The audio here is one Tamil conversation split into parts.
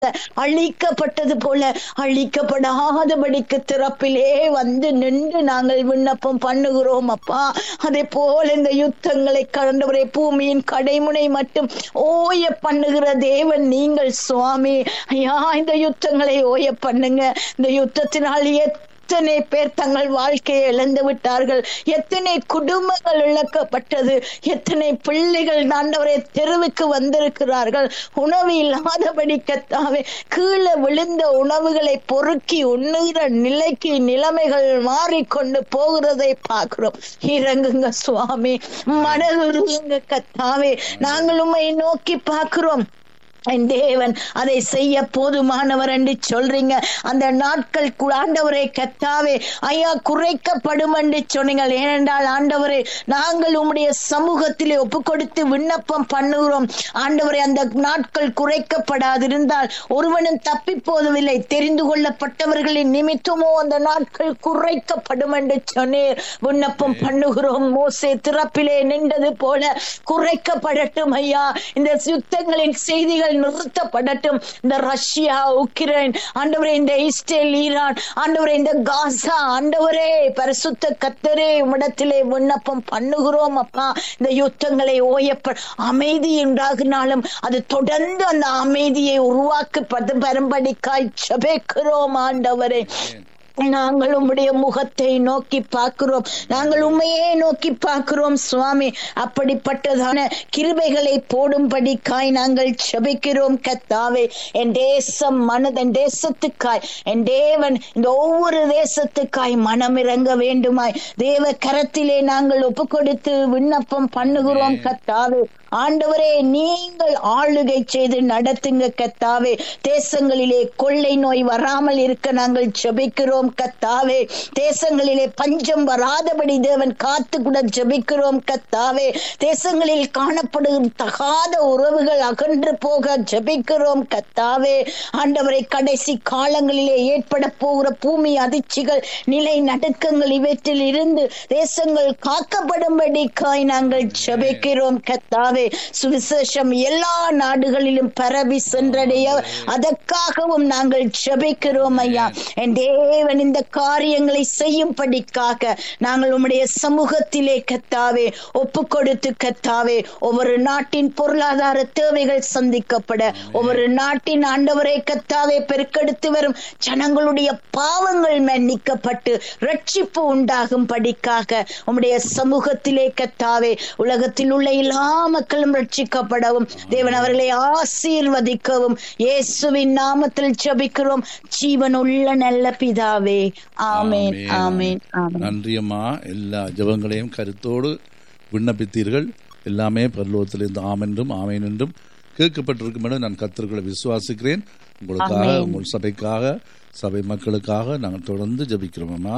அழிக்கப்பட்டது போல அழிக்கப்படாதபடிக்கு திறப்பிலே வந்து நின்று நாங்கள் விண்ணப்பம் பண்ணுகிறோம் அப்பா அதே போல இந்த யுத்தங்களை கடந்தவரை பூமியின் கடைமுனை மட்டும் ஓய பண்ணுகிற தேவன் நீங்கள் சுவாமி ஐயா இந்த யுத்தங்களை ஓய பண்ணுங்க இந்த யுத்தத்தினால் எத்தனை பேர் தங்கள் வாழ்க்கையை இழந்து விட்டார்கள் எத்தனை குடும்பங்கள் இழக்கப்பட்டது எத்தனை பிள்ளைகள் ஆண்டவரை தெருவுக்கு வந்திருக்கிறார்கள் உணவு இல்லாதபடி கத்தாவே கீழே விழுந்த உணவுகளை பொறுக்கி உண்ணுகிற நிலைக்கு நிலைமைகள் மாறிக்கொண்டு போகிறதை பார்க்கிறோம் இறங்குங்க சுவாமி மனதுருங்க கத்தாவே நாங்கள் உண்மை நோக்கி பார்க்கிறோம் என் தேவன் அதை செய்ய போதுமானவர் என்று சொல்றீங்க அந்த நாட்கள் கு- ஆண்டவரே கத்தாவே ஐயா குறைக்கப்படும் என்று சொன்னீங்க ஏனென்றால் ஆண்டவரே நாங்கள் உம்முடைய சமூகத்திலே ஒப்பு கொடுத்து விண்ணப்பம் பண்ணுகிறோம் ஆண்டவரே அந்த நாட்கள் குறைக்கப்படாதிருந்தால் ஒருவனும் தப்பி போவதில்லை தெரிந்து கொள்ளப்பட்டவர்களின் நிமித்தமோ அந்த நாட்கள் குறைக்கப்படும் என்று சொன்னீர் விண்ணப்பம் பண்ணுகிறோம் மோசே திறப்பிலே நின்றது போல குறைக்கப்படட்டும் ஐயா இந்த யுத்தங்களின் செய்திகள் நிறுத்தப்படட்டும் இந்த ரஷ்யா உக்ரைன் ஆண்டவரே இந்த இஸ்ரேல் ஈரான் ஆண்டவரே இந்த காசா ஆண்டவரே பரிசுத்த கத்தரே உம்மிடத்திலே விண்ணப்பம் பண்ணுகிறோம் அப்பா இந்த யுத்தங்களை ஓயப்ப அமைதி உண்டாகினாலும் அது தொடர்ந்து அந்த அமைதியை உருவாக்கப்பட்டு வரும்படிக்காய் செபிக்கிறோம் ஆண்டவரே நாங்கள் உம்முடைய முகத்தை நோக்கி பார்க்கிறோம் நாங்கள் உண்மையே நோக்கி பார்க்கிறோம் சுவாமி அப்படிப்பட்டதான கிருபைகளை போடும்படிக்காய் நாங்கள் செபிக்கிறோம் கத்தாவே என் தேசம் மனது என் தேசத்துக்காய் என் தேவன் இந்த ஒவ்வொரு தேசத்துக்காய் மனம் இறங்க வேண்டுமாய் தேவ கரத்திலே நாங்கள் ஒப்பு கொடுத்து விண்ணப்பம் பண்ணுகிறோம் கத்தாவே ஆண்டவரே நீங்கள் ஆளுகை செய்து நடத்துங்க கத்தாவே தேசங்களிலே கொள்ளை நோய் வராமல் இருக்க நாங்கள் ஜெபிக்கிறோம் கத்தாவே தேசங்களிலே பஞ்சம் வராதபடி தேவன் காத்து கூட ஜெபிக்கிறோம் கத்தாவே தேசங்களில் காணப்படும் தகாத உறவுகள் அகன்று போக ஜெபிக்கிறோம் கத்தாவே ஆண்டவரை கடைசி காலங்களிலே ஏற்பட போகிற பூமி அதிர்ச்சிகள் நிலை நடுக்கங்கள் இவற்றில் இருந்து தேசங்கள் காக்கப்படும்படிக்காய் நாங்கள் ஜெபிக்கிறோம் கத்தாவே சுவிசேஷம் எல்லா நாடுகளிலும் பரவி சென்றடைய அதற்காகவும் நாங்கள் ஜெபிக்கிறோம் ஐயா என் தேவன் இந்த காரியங்களை செய்யும்படிக்காக நாங்கள் உம்முடைய சமூகத்திலே கத்தாவே ஒப்பு கொடுத்து கத்தாவே ஒவ்வொரு நாட்டின் பொருளாதார தேவைகள் சந்திக்கப்பட ஒவ்வொரு நாட்டின் ஆண்டவரை கத்தாவே பெருக்கெடுத்து வரும் ஜனங்களுடைய பாவங்கள் மன்னிக்கப்பட்டு ரட்சிப்பு உண்டாகும் படிக்காக உம்முடைய சமூகத்திலே கத்தாவே உலகத்தில் உள்ள எல்லா மக்களும் ரட்சிக்கப்படவும் தேவன் அவர்களை ஆசீர்வதிக்கவும் இயேசுவின் நாமத்தில் ஜெபிக்கிறோம் ஜீவனுள்ள நல்ல பிதாவே ஆமேன் ஆமேன் ஆமேன் நன்றி அம்மா எல்லா ஜெபங்களையும் கருத்தோடு விண்ணப்பித்தீர்கள் எல்லாமே பரலோகத்திலிருந்து ஆம் என்றும் ஆமேன் என்றும் கேட்கப்பட்டிருக்கும் என நான் கத்தர்களை விசுவாசிக்கிறேன் உங்களுக்காக உங்கள் சபைக்காக சபை மக்களுக்காக நாங்கள் தொடர்ந்து ஜெபிக்கிறோம் அம்மா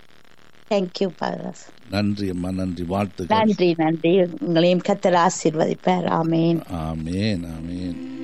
தேங்க்யூ பாதர் நன்றி அம்மா நன்றி வாழ்த்துக்கள் நன்றி நன்றி உங்களையும் கத்தர் ஆசீர்வதிப்பார் ஆமேன் ஆமேன் ஆமேன்